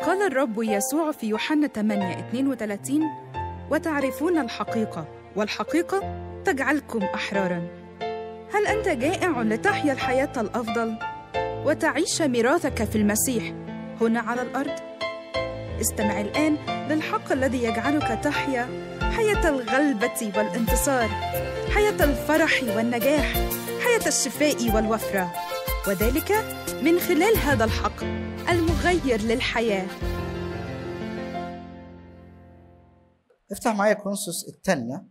قال الرب يسوع في يوحنا 8 32 وتعرفون الحقيقة والحقيقة تجعلكم أحرارا هل أنت جائع لتحيا الحياة الأفضل وتعيش ميراثك في المسيح هنا على الأرض؟ استمع الآن للحق الذي يجعلك تحيا حياة الغلبة والانتصار حياة الفرح والنجاح حياة الشفاء والوفرة وذلك من خلال هذا الحق المغير للحياة افتح معايا كورنثوس الثانية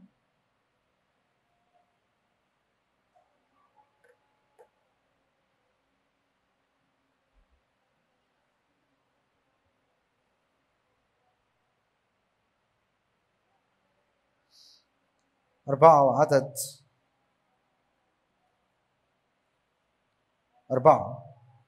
أربعة وعدد أربعة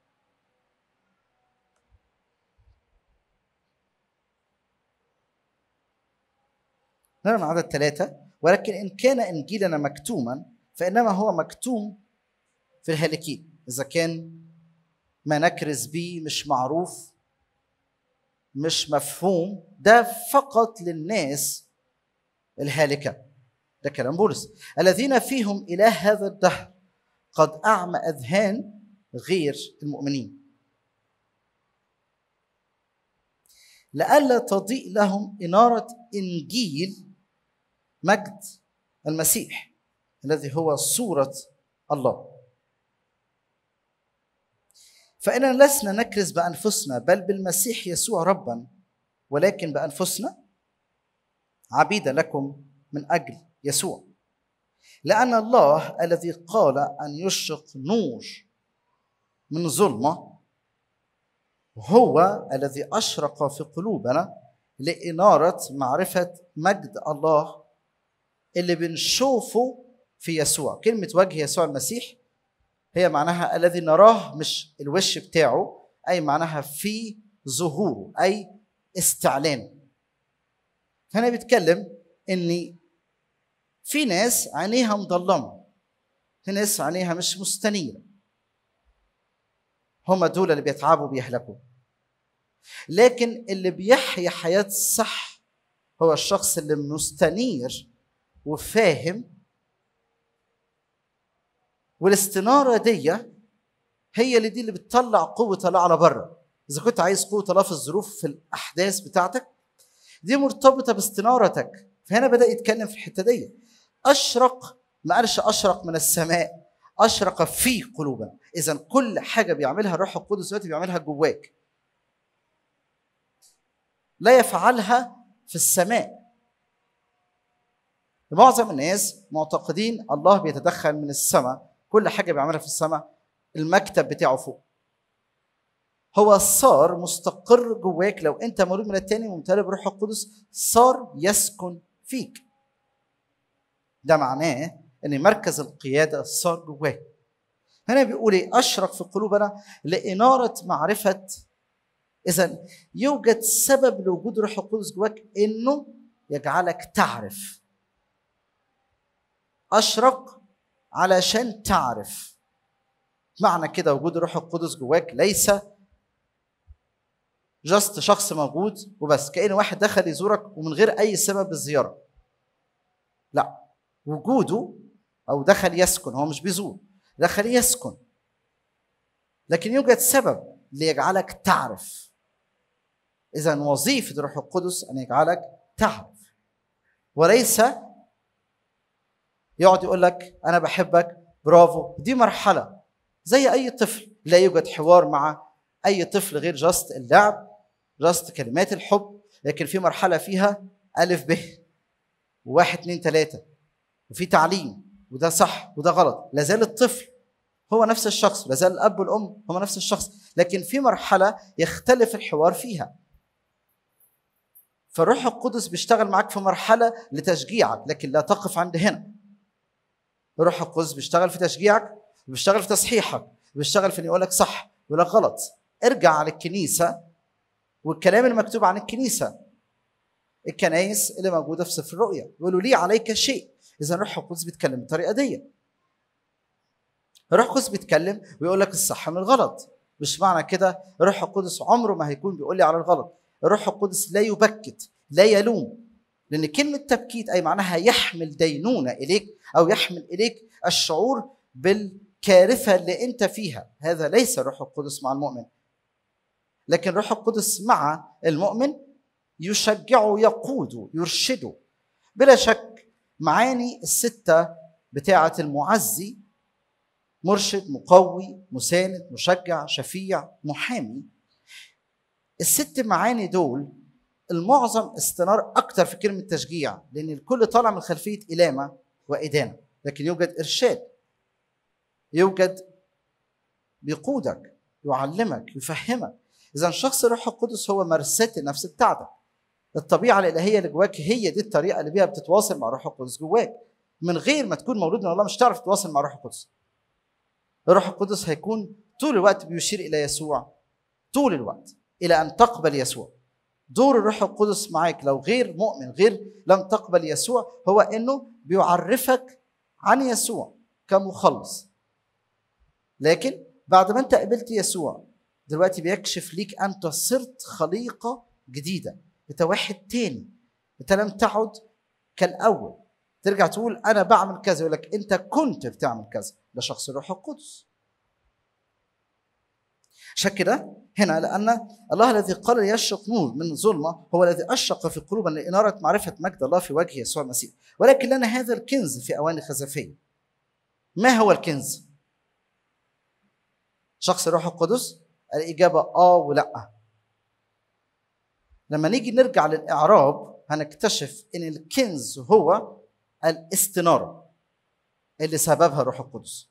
نرى من عدد ثلاثة ولكن إن كان إنجيلنا مكتوما فإنما هو مكتوم في الهالكين إذا كان ما نكرز به مش معروف مش مفهوم ده فقط للناس الهالكة ده كلام بولس الذين فيهم إله هذا الدهر قد أعمى أذهان غير المؤمنين لئلا تضيء لهم إنارة إنجيل مجد المسيح الذي هو صورة الله فإننا لسنا نكرز بأنفسنا بل بالمسيح يسوع ربا ولكن بأنفسنا عبيدا لكم من أجل يسوع لأن الله الذي قال أن يشرق نور من ظلمة هو الذي أشرق في قلوبنا لإنارة معرفة مجد الله اللي بنشوفه في يسوع كلمة وجه يسوع المسيح هي معناها الذي نراه مش الوش بتاعه أي معناها في ظهوره أي استعلان هنا بيتكلم ان في ناس عينيها مضلمه في ناس عينيها مش مستنيره هم دول اللي بيتعبوا بيهلكوا لكن اللي بيحيا حياة صح هو الشخص اللي مستنير وفاهم والاستنارة دي هي اللي دي اللي بتطلع قوة الله على بره إذا كنت عايز قوة الله في الظروف في الأحداث بتاعتك دي مرتبطة باستنارتك فهنا بدأ يتكلم في الحتة دي أشرق ما قالش أشرق من السماء أشرق في قلوبنا إذا كل حاجة بيعملها الروح القدس دلوقتي بيعملها جواك لا يفعلها في السماء معظم الناس معتقدين الله بيتدخل من السماء كل حاجة بيعملها في السماء المكتب بتاعه فوق هو صار مستقر جواك لو انت مولود من التاني وممتلئ بروح القدس صار يسكن فيك ده معناه ان مركز القياده صار جواك هنا بيقول ايه اشرق في قلوبنا لاناره معرفه اذا يوجد سبب لوجود روح القدس جواك انه يجعلك تعرف اشرق علشان تعرف معنى كده وجود الروح القدس جواك ليس جاست شخص موجود وبس كأن واحد دخل يزورك ومن غير أي سبب الزيارة لا وجوده أو دخل يسكن هو مش بيزور دخل يسكن لكن يوجد سبب ليجعلك تعرف إذا وظيفة الروح القدس أن يجعلك تعرف وليس يقعد يقول لك أنا بحبك برافو دي مرحلة زي أي طفل لا يوجد حوار مع أي طفل غير جاست اللعب جاست كلمات الحب لكن في مرحله فيها الف ب وواحد اتنين تلاته وفي تعليم وده صح وده غلط لازال الطفل هو نفس الشخص لازال الاب والام هو نفس الشخص لكن في مرحله يختلف الحوار فيها فالروح القدس بيشتغل معاك في مرحله لتشجيعك لكن لا تقف عند هنا الروح القدس بيشتغل في تشجيعك بيشتغل في تصحيحك بيشتغل في انه يقول لك صح يقول لك غلط ارجع على الكنيسه والكلام المكتوب عن الكنيسه الكنايس اللي موجوده في سفر الرؤيا يقولوا لي عليك شيء اذا الروح القدس بيتكلم بالطريقه دي الروح القدس بيتكلم ويقول لك الصح من الغلط مش معنى كده الروح القدس عمره ما هيكون بيقول لي على الغلط الروح القدس لا يبكت لا يلوم لان كلمه تبكيت اي معناها يحمل دينونه اليك او يحمل اليك الشعور بالكارثه اللي انت فيها هذا ليس الروح القدس مع المؤمن لكن الروح القدس مع المؤمن يشجعه يقوده يرشده بلا شك معاني السته بتاعه المعزي مرشد مقوي مساند مشجع شفيع محامي الست معاني دول المعظم استنار اكتر في كلمه تشجيع لان الكل طالع من خلفيه الامه وادانه لكن يوجد ارشاد يوجد بيقودك يعلمك يفهمك اذا شخص الروح القدس هو مرساه النفس بتاعتك الطبيعه الالهيه اللي جواك هي دي الطريقه اللي بيها بتتواصل مع الروح القدس جواك من غير ما تكون مولود من الله مش هتعرف تتواصل مع الروح القدس الروح القدس هيكون طول الوقت بيشير الى يسوع طول الوقت الى ان تقبل يسوع دور الروح القدس معاك لو غير مؤمن غير لم تقبل يسوع هو انه بيعرفك عن يسوع كمخلص لكن بعد ما انت قبلت يسوع دلوقتي بيكشف ليك انت صرت خليقه جديده انت واحد تاني انت لم تعد كالاول ترجع تقول انا بعمل كذا يقول لك انت كنت بتعمل كذا ده شخص الروح القدس عشان كده هنا لان الله الذي قال ليشرق نور من ظلمه هو الذي اشرق في قلوبنا لاناره معرفه مجد الله في وجه يسوع المسيح ولكن لنا هذا الكنز في اواني خزفيه ما هو الكنز شخص الروح القدس الاجابه اه ولا لما نيجي نرجع للاعراب هنكتشف ان الكنز هو الاستناره اللي سببها الروح القدس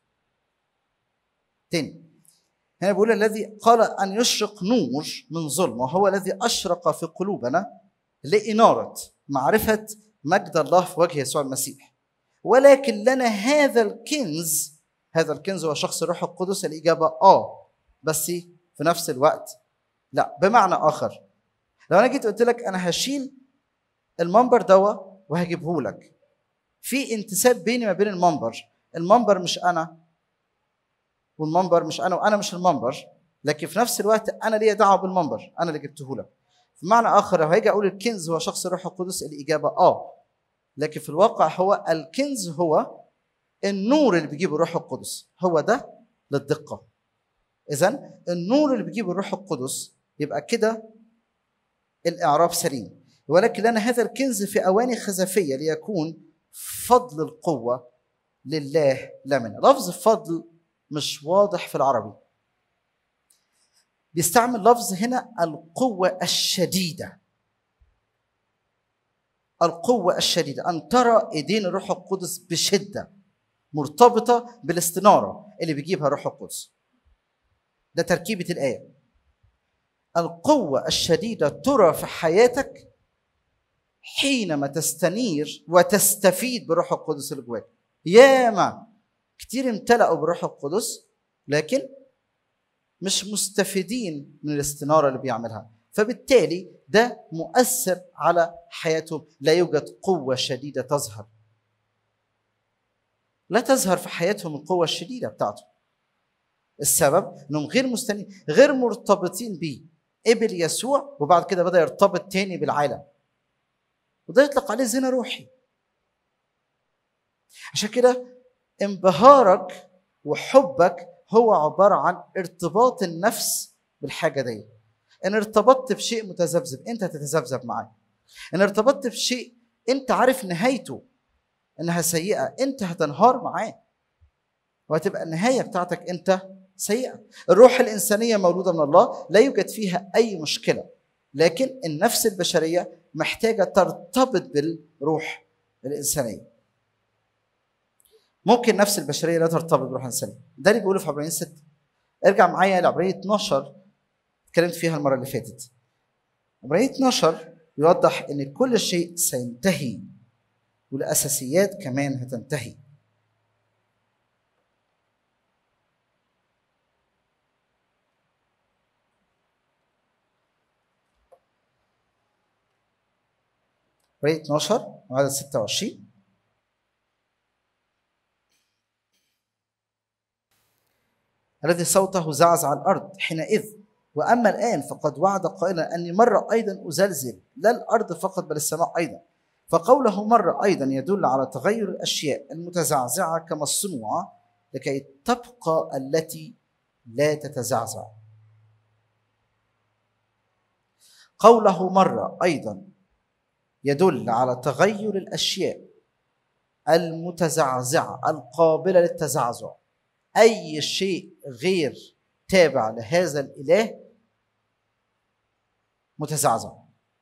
تاني هنا بيقول الذي قال ان يشرق نور من ظلمه هو الذي اشرق في قلوبنا لاناره معرفه مجد الله في وجه يسوع المسيح ولكن لنا هذا الكنز هذا الكنز هو شخص الروح القدس الاجابه اه بس في نفس الوقت لا بمعنى اخر لو انا جيت قلت لك انا هشيل المنبر دوا وهجيبه لك في انتساب بيني ما بين المنبر المنبر مش انا والمنبر مش انا وانا مش المنبر لكن في نفس الوقت انا ليا دعوه بالمنبر انا اللي جبته لك بمعنى اخر لو هيجي اقول الكنز هو شخص الروح القدس الاجابه اه لكن في الواقع هو الكنز هو النور اللي بيجيبه الروح القدس هو ده للدقه اذا النور اللي بيجيبه الروح القدس يبقى كده الاعراب سليم ولكن لنا هذا الكنز في اواني خزفيه ليكون فضل القوه لله لا منا لفظ فضل مش واضح في العربي بيستعمل لفظ هنا القوة الشديدة القوة الشديدة أن ترى إيدين الروح القدس بشدة مرتبطة بالاستنارة اللي بيجيبها الروح القدس ده تركيبة الآية القوة الشديدة ترى في حياتك حينما تستنير وتستفيد بالروح القدس اللي جواك ياما كتير امتلأوا بالروح القدس لكن مش مستفيدين من الاستنارة اللي بيعملها فبالتالي ده مؤثر على حياتهم لا يوجد قوة شديدة تظهر لا تظهر في حياتهم القوة الشديدة بتاعته السبب انهم غير مستنين غير مرتبطين بيه قبل يسوع وبعد كده بدا يرتبط تاني بالعالم وده يطلق عليه زنا روحي عشان كده انبهارك وحبك هو عبارة عن ارتباط النفس بالحاجة دي ان ارتبطت بشيء متذبذب انت هتتذبذب معاه ان ارتبطت بشيء انت عارف نهايته انها سيئة انت هتنهار معاه وهتبقى النهاية بتاعتك انت سيئة الروح الإنسانية مولودة من الله لا يوجد فيها أي مشكلة لكن النفس البشرية محتاجة ترتبط بالروح الإنسانية ممكن النفس البشريه لا ترتبط بروح انسانيه ده اللي بيقوله في عبرانيين 6 ارجع معايا لعبرانية 12 اتكلمت فيها المره اللي فاتت عبرانية 12 يوضح ان كل شيء سينتهي والاساسيات كمان هتنتهي عبرانية 12 وعدد 26 الذي صوته زعزع الارض حينئذ واما الان فقد وعد قائلا اني مره ايضا ازلزل لا الارض فقط بل السماء ايضا فقوله مره ايضا يدل على تغير الاشياء المتزعزعه كما الصنوعه لكي تبقى التي لا تتزعزع قوله مره ايضا يدل على تغير الاشياء المتزعزعه القابله للتزعزع اي شيء غير تابع لهذا الاله متزعزع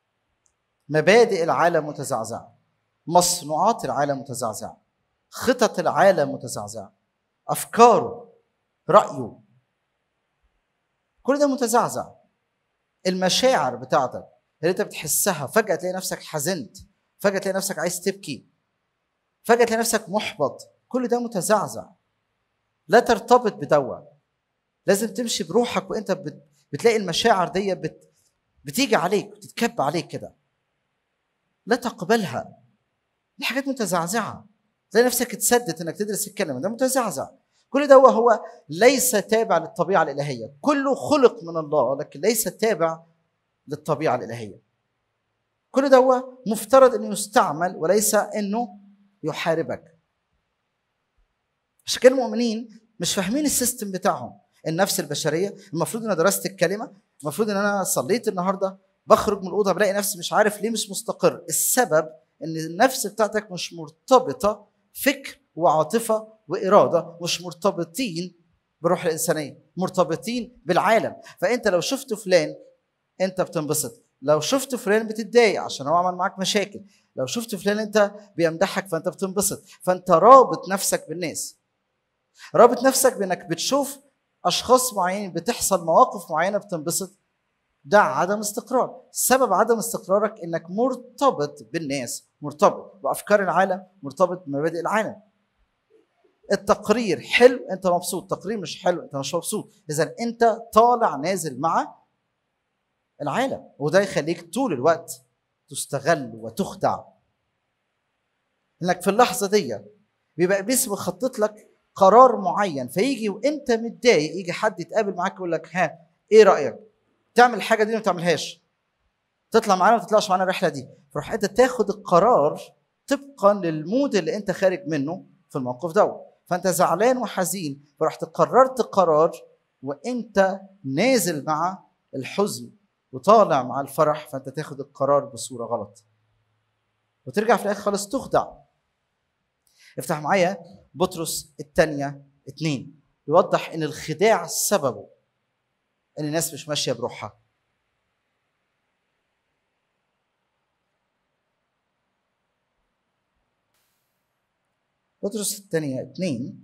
مبادئ العالم متزعزعه مصنوعات العالم متزعزعه خطط العالم متزعزعه افكاره رايه كل ده متزعزع المشاعر بتاعتك اللي انت بتحسها فجاه تلاقي نفسك حزنت فجاه تلاقي نفسك عايز تبكي فجاه تلاقي نفسك محبط كل ده متزعزع لا ترتبط بدوا لازم تمشي بروحك وانت بت... بتلاقي المشاعر دي بت... بتيجي عليك بتتكب عليك كده لا تقبلها دي حاجات متزعزعه تلاقي نفسك اتسدت انك تدرس الكلمه ده متزعزع كل ده هو ليس تابع للطبيعه الالهيه كله خلق من الله لكن ليس تابع للطبيعه الالهيه كل ده هو مفترض انه يستعمل وليس انه يحاربك عشان كده المؤمنين مش فاهمين السيستم بتاعهم النفس البشريه المفروض ان انا درست الكلمه المفروض ان انا صليت النهارده بخرج من الاوضه بلاقي نفسي مش عارف ليه مش مستقر السبب ان النفس بتاعتك مش مرتبطه فكر وعاطفه واراده مش مرتبطين بالروح الانسانيه مرتبطين بالعالم فانت لو شفت فلان انت بتنبسط لو شفت فلان بتتضايق عشان هو عمل معاك مشاكل لو شفت فلان انت بيمدحك فانت بتنبسط فانت رابط نفسك بالناس رابط نفسك بانك بتشوف اشخاص معينين بتحصل مواقف معينه بتنبسط ده عدم استقرار سبب عدم استقرارك انك مرتبط بالناس مرتبط بافكار العالم مرتبط بمبادئ العالم التقرير حلو انت مبسوط تقرير مش حلو انت مش مبسوط اذا انت طالع نازل مع العالم وده يخليك طول الوقت تستغل وتخدع انك في اللحظه دي بيبقى ابليس مخطط لك قرار معين فيجي وانت متضايق يجي حد يتقابل معاك يقول لك ها ايه رايك تعمل الحاجه دي وما تعملهاش تطلع معانا وما تطلعش معانا الرحله دي تروح انت تاخد القرار طبقا للمود اللي انت خارج منه في الموقف دوت فانت زعلان وحزين فرحت قررت قرار وانت نازل مع الحزن وطالع مع الفرح فانت تاخد القرار بصوره غلط وترجع في الاخر خالص تخدع افتح معايا بطرس الثانيه اتنين يوضح ان الخداع سببه ان الناس مش ماشيه بروحها بطرس الثانية اتنين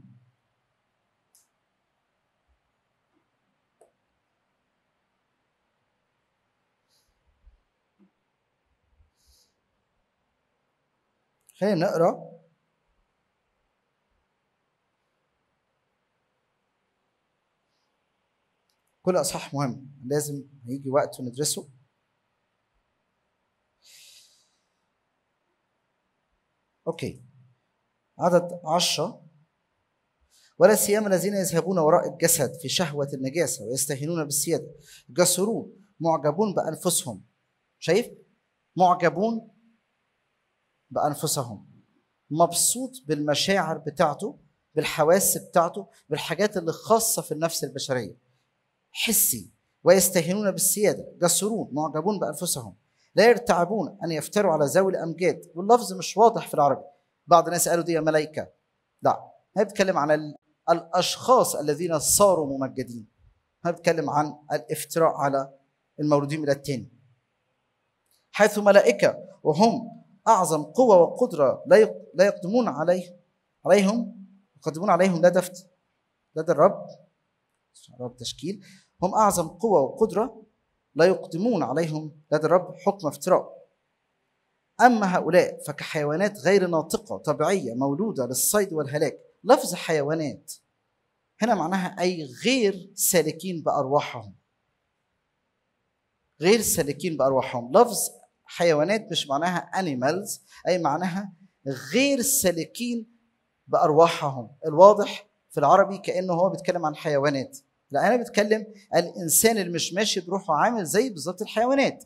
خلينا نقرا كل اصحاح مهم لازم هيجي وقت وندرسه اوكي عدد عشرة ولا سيما الذين يذهبون وراء الجسد في شهوة النجاسة ويستهينون بالسيادة جسرون معجبون بأنفسهم شايف معجبون بأنفسهم مبسوط بالمشاعر بتاعته بالحواس بتاعته بالحاجات اللي خاصة في النفس البشرية حسي ويستهينون بالسيادة جسرون معجبون بأنفسهم لا يرتعبون أن يفتروا على ذوي الأمجاد واللفظ مش واضح في العربي بعض الناس قالوا دي ملائكة لا هي بتتكلم عن ال- الأشخاص الذين صاروا ممجدين هي بتتكلم عن الافتراء على المولودين من التاني حيث ملائكة وهم أعظم قوة وقدرة لا يق- لا يقدمون عليه عليهم يقدمون عليهم لدى فت- لدى الرب رب تشكيل هم أعظم قوة وقدرة لا يقدمون عليهم لدى الرب حكم افتراء أما هؤلاء فكحيوانات غير ناطقة طبيعية مولودة للصيد والهلاك لفظ حيوانات هنا معناها أي غير سالكين بأرواحهم غير سالكين بأرواحهم لفظ حيوانات مش معناها animals أي معناها غير سالكين بأرواحهم الواضح في العربي كأنه هو بيتكلم عن حيوانات لا انا بتكلم الانسان اللي مش ماشي بروحه عامل زي بالظبط الحيوانات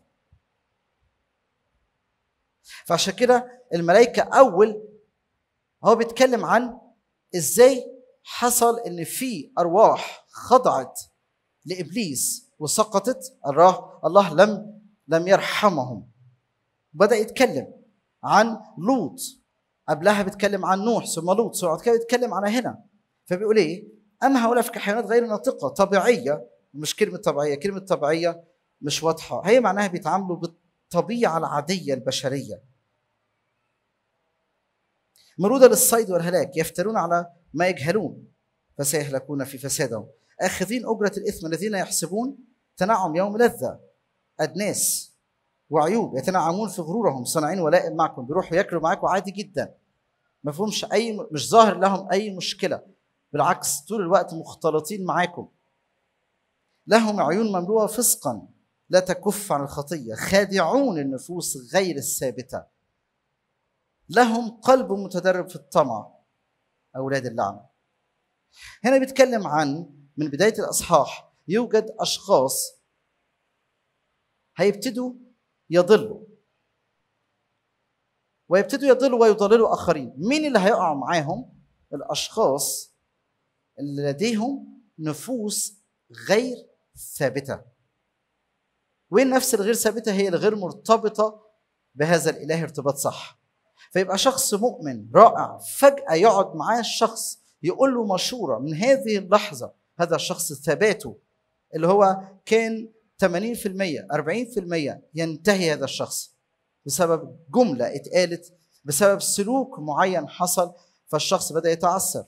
فعشان كده الملائكه اول هو بيتكلم عن ازاي حصل ان في ارواح خضعت لابليس وسقطت الله الله لم لم يرحمهم بدا يتكلم عن لوط قبلها بيتكلم عن نوح ثم لوط ثم بعد كده بيتكلم عن هنا فبيقول ايه اما هؤلاء كحيوانات غير ناطقه طبيعيه مش كلمه طبيعيه كلمه طبيعيه مش واضحه هي معناها بيتعاملوا بالطبيعه العاديه البشريه مرودة للصيد والهلاك يفترون على ما يجهلون فسيهلكون في فسادهم آخذين أجرة الإثم الذين يحسبون تنعم يوم لذة أدناس وعيوب يتنعمون في غرورهم صانعين ولائم معكم بيروحوا ياكلوا معاكم عادي جدا ما فيهمش أي مش ظاهر لهم أي مشكلة بالعكس طول الوقت مختلطين معاكم لهم عيون مملوءة فسقا لا تكف عن الخطية خادعون النفوس غير الثابته لهم قلب متدرب في الطمع أولاد اللعنة هنا بيتكلم عن من بداية الأصحاح يوجد أشخاص هيبتدوا يضلوا ويبتدوا يضلوا ويضللوا آخرين مين اللي هيقع معاهم الأشخاص اللي لديهم نفوس غير ثابتة والنفس الغير ثابتة هي الغير مرتبطة بهذا الإله ارتباط صح فيبقى شخص مؤمن رائع فجأة يقعد معاه الشخص يقول له مشورة من هذه اللحظة هذا الشخص ثباته اللي هو كان 80% 40% ينتهي هذا الشخص بسبب جملة اتقالت بسبب سلوك معين حصل فالشخص بدأ يتعثر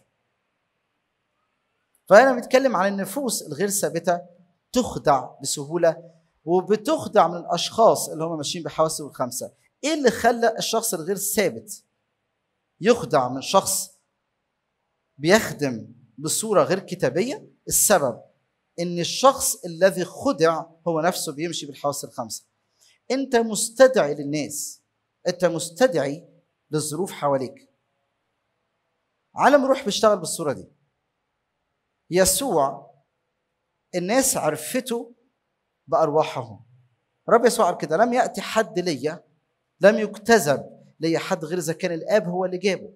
فأنا بتكلم عن النفوس الغير ثابتة تخدع بسهولة وبتخدع من الأشخاص اللي هم ماشيين بحواسهم الخمسة ايه اللي خلى الشخص الغير ثابت يخدع من شخص بيخدم بصوره غير كتابيه السبب ان الشخص الذي خدع هو نفسه بيمشي بالحواس الخمسه انت مستدعي للناس انت مستدعي للظروف حواليك عالم روح بيشتغل بالصوره دي يسوع الناس عرفته بارواحهم رب يسوع قال كده لم ياتي حد ليا لم يكتذب لي حد غير اذا كان الاب هو اللي جابه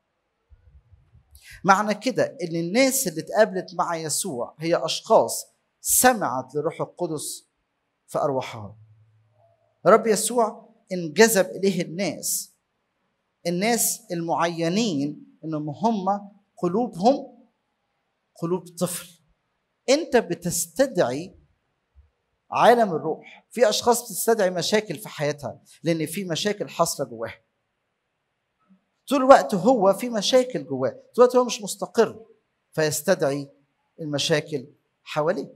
معنى كده ان الناس اللي اتقابلت مع يسوع هي اشخاص سمعت للروح القدس في ارواحها رب يسوع انجذب اليه الناس الناس المعينين انهم هم قلوبهم قلوب طفل انت بتستدعي عالم الروح في اشخاص بتستدعي مشاكل في حياتها لان في مشاكل حاصله جواها طول الوقت هو في مشاكل جواه طول الوقت هو مش مستقر فيستدعي المشاكل حواليه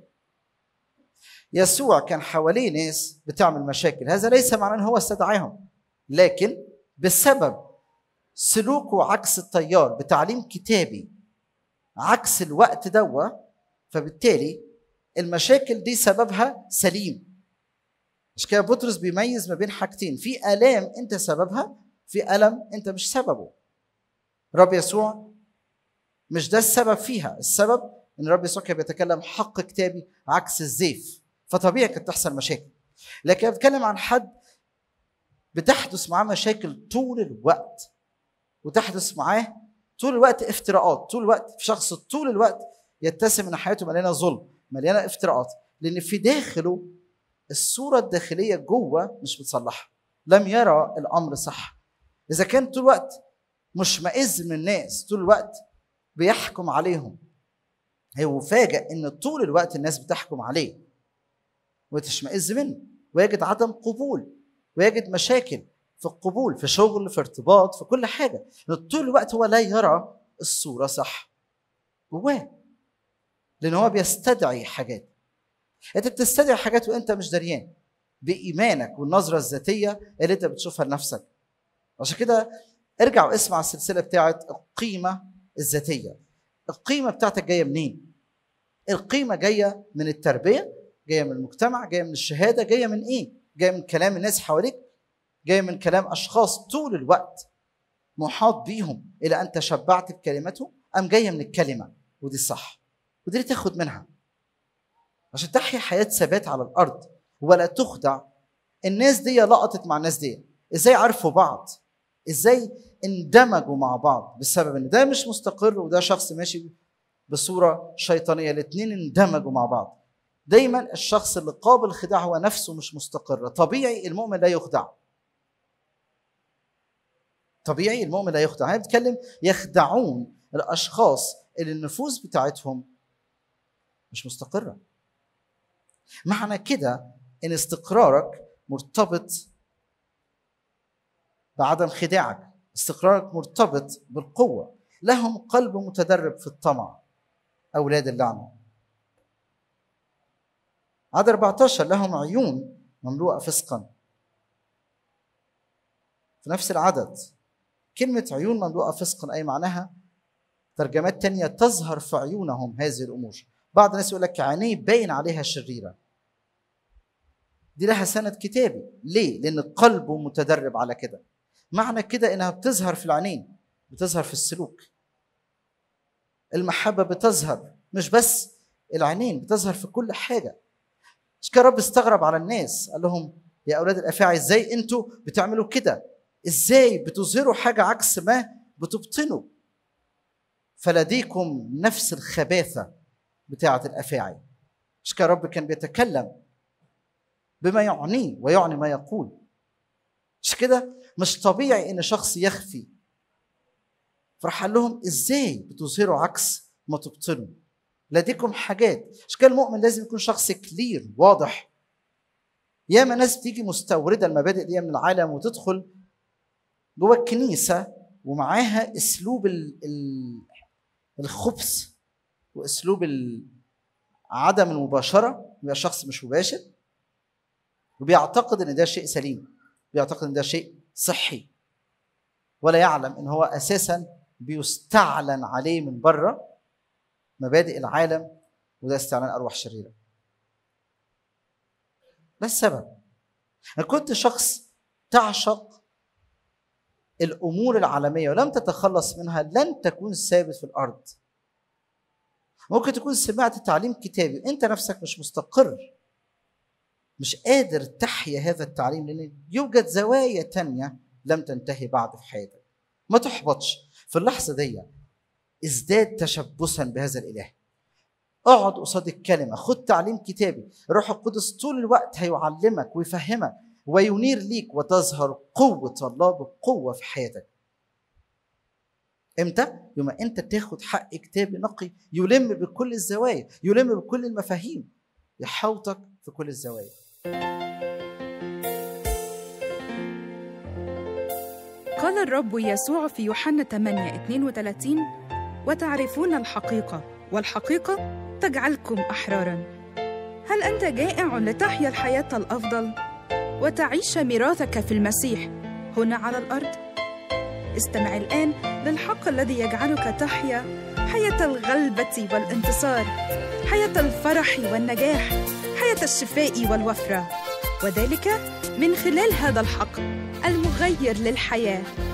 يسوع كان حواليه ناس بتعمل مشاكل هذا ليس معناه ان هو استدعاهم لكن بسبب سلوكه عكس التيار بتعليم كتابي عكس الوقت دوا فبالتالي المشاكل دي سببها سليم مش كده بطرس بيميز ما بين حاجتين في الام انت سببها في الم انت مش سببه رب يسوع مش ده السبب فيها السبب ان رب يسوع كان بيتكلم حق كتابي عكس الزيف فطبيعي كانت تحصل مشاكل لكن بتكلم عن حد بتحدث معاه مشاكل طول الوقت وتحدث معاه طول الوقت افتراءات طول الوقت في شخص طول الوقت يتسم ان حياته مليانه ظلم مليانه افتراءات لان في داخله الصوره الداخليه جوه مش متصلحه لم يرى الامر صح اذا كان طول الوقت مشمئز من الناس طول الوقت بيحكم عليهم هو فاجئ ان طول الوقت الناس بتحكم عليه وتشمئز منه ويجد عدم قبول ويجد مشاكل في القبول في شغل في ارتباط في كل حاجه طول الوقت هو لا يرى الصوره صح جواه لان هو بيستدعي حاجات انت بتستدعي حاجات وانت مش دريان بايمانك والنظره الذاتيه اللي انت بتشوفها لنفسك عشان كده ارجع واسمع السلسله بتاعت القيمه الذاتيه القيمه بتاعتك جايه منين القيمه جايه من التربيه جايه من المجتمع جايه من الشهاده جايه من ايه جايه من كلام الناس حواليك جايه من كلام اشخاص طول الوقت محاط بيهم الى ان تشبعت بكلمتهم ام جايه من الكلمه ودي الصح ودي اللي تاخد منها عشان تحيا حياه ثبات على الارض ولا تخدع الناس دي لقطت مع الناس دي ازاي عرفوا بعض ازاي اندمجوا مع بعض بسبب ان ده مش مستقر وده شخص ماشي بصوره شيطانيه الاثنين اندمجوا مع بعض دايما الشخص اللي قابل الخداع هو نفسه مش مستقر طبيعي المؤمن لا يخدع طبيعي المؤمن لا يخدع هي بتتكلم يخدعون الاشخاص اللي النفوس بتاعتهم مش مستقره معنى كده ان استقرارك مرتبط بعدم خداعك استقرارك مرتبط بالقوه لهم قلب متدرب في الطمع اولاد اللعنه عدد 14 لهم عيون مملوءه فسقا في نفس العدد كلمة عيون مملوءة فسقا أي معناها ترجمات تانية تظهر في عيونهم هذه الأمور بعض الناس يقول لك عينيه باين عليها شريرة دي لها سند كتابي ليه؟ لأن قلبه متدرب على كده معنى كده إنها بتظهر في العينين بتظهر في السلوك المحبة بتظهر مش بس العينين بتظهر في كل حاجة مش كده رب استغرب على الناس قال لهم يا أولاد الأفاعي إزاي أنتوا بتعملوا كده ازاي بتظهروا حاجه عكس ما بتبطنوا فلديكم نفس الخباثه بتاعه الافاعي مش كده رب كان بيتكلم بما يعنيه ويعني ما يقول مش كده مش طبيعي ان شخص يخفي فراح قال لهم ازاي بتظهروا عكس ما تبطنوا لديكم حاجات مش كده المؤمن لازم يكون شخص كلير واضح ياما ناس بتيجي مستورده المبادئ دي من العالم وتدخل جوه الكنيسه ومعاها اسلوب الخبث واسلوب عدم المباشره يبقى شخص مش مباشر وبيعتقد ان ده شيء سليم بيعتقد ان ده شيء صحي ولا يعلم ان هو اساسا بيستعلن عليه من بره مبادئ العالم وده استعلان ارواح شريره ده السبب انا كنت شخص تعشق الامور العالميه ولم تتخلص منها لن تكون ثابت في الارض ممكن تكون سمعت تعليم كتابي انت نفسك مش مستقر مش قادر تحيا هذا التعليم لان يوجد زوايا تانية لم تنتهي بعد في حياتك ما تحبطش في اللحظه دي ازداد تشبثا بهذا الاله اقعد قصاد الكلمه خد تعليم كتابي الروح القدس طول الوقت هيعلمك ويفهمك وينير ليك وتظهر قوة الله بقوة في حياتك امتى؟ يوم انت تاخد حق كتابي نقي يلم بكل الزوايا يلم بكل المفاهيم يحوطك في كل الزوايا قال الرب يسوع في يوحنا 8 32 وتعرفون الحقيقة والحقيقة تجعلكم أحرارا هل أنت جائع لتحيا الحياة الأفضل؟ وتعيش ميراثك في المسيح هنا على الارض استمع الان للحق الذي يجعلك تحيا حياه الغلبه والانتصار حياه الفرح والنجاح حياه الشفاء والوفره وذلك من خلال هذا الحق المغير للحياه